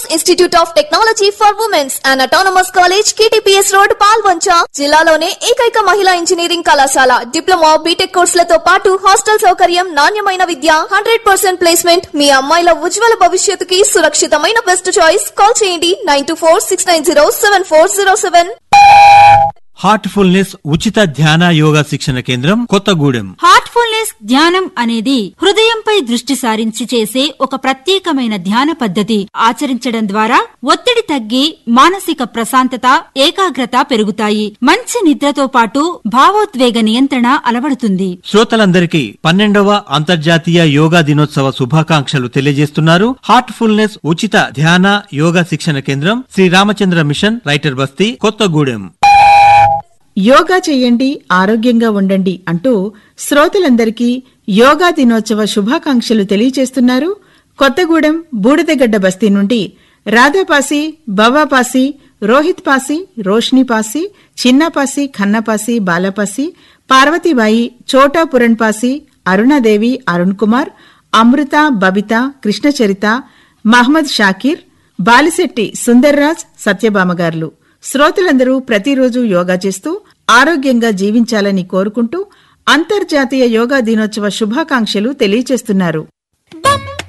institute of technology for womens and autonomous college KTPS road Palvancha జిల్లాలోనే ఏకైక మహిళా engineering కళాశాల డిప్లొమా బీటెక్ కోర్సులతో పాటు హాస్టల్ సౌకర్యం నాణ్యమైన విద్య హండ్రెడ్ పర్సెంట్ ప్లేస్మెంట్ మీ అమ్మాయిల ఉజ్వల భవిష్యత్తుకి సురక్షితమైన బెస్ట్ చాయిస్ కాల్ చేయండి nine two four six nine zero seven four zero seven Heartfulness ఉచిత ధ్యాన యోగా శిక్షణ కేంద్రం కొత్తగూడెం హార్ట్ఫుల్నెస్ ధ్యానం అనేది హృదయంపై దృష్టి సారించి చేసే ఒక ప్రత్యేకమైన ధ్యాన పద్ధతి ఆచరించడం ద్వారా ఒత్తిడి తగ్గి మానసిక ప్రశాంతత ఏకాగ్రత పెరుగుతాయి మంచి నిద్రతో పాటు భావోద్వేగ నియంత్రణ అలవడుతుంది శ్రోతలందరికీ పన్నెండవ అంతర్జాతీయ యోగా దినోత్సవ శుభాకాంక్షలు తెలియజేస్తున్నారు హార్ట్ఫుల్నెస్ ఉచిత ధ్యాన యోగా శిక్షణ కేంద్రం శ్రీ రామచంద్ర మిషన్ రైటర్ బస్తీ కొత్తగూడెం యోగా చేయండి ఆరోగ్యంగా ఉండండి అంటూ శ్రోతలందరికీ యోగా దినోత్సవ శుభాకాంక్షలు తెలియజేస్తున్నారు కొత్తగూడెం బూడిదగడ్డ బస్తీ నుండి రాధాపాసి బవాపాసి రోహిత్ పాసి రోష్ని పాసి చిన్నపాసి ఖన్నపాసి బాలపాసి పార్వతీబాయి చోటా పురణ్పాసి అరుణాదేవి అరుణ్ కుమార్ అమృత బబిత కృష్ణచరిత మహమ్మద్ షాకీర్ బాలిశెట్టి సుందర్రాజ్ సత్యభామగారులు శ్రోతలందరూ ప్రతిరోజు యోగా చేస్తూ ఆరోగ్యంగా జీవించాలని కోరుకుంటూ అంతర్జాతీయ యోగా దినోత్సవ శుభాకాంక్షలు తెలియజేస్తున్నారు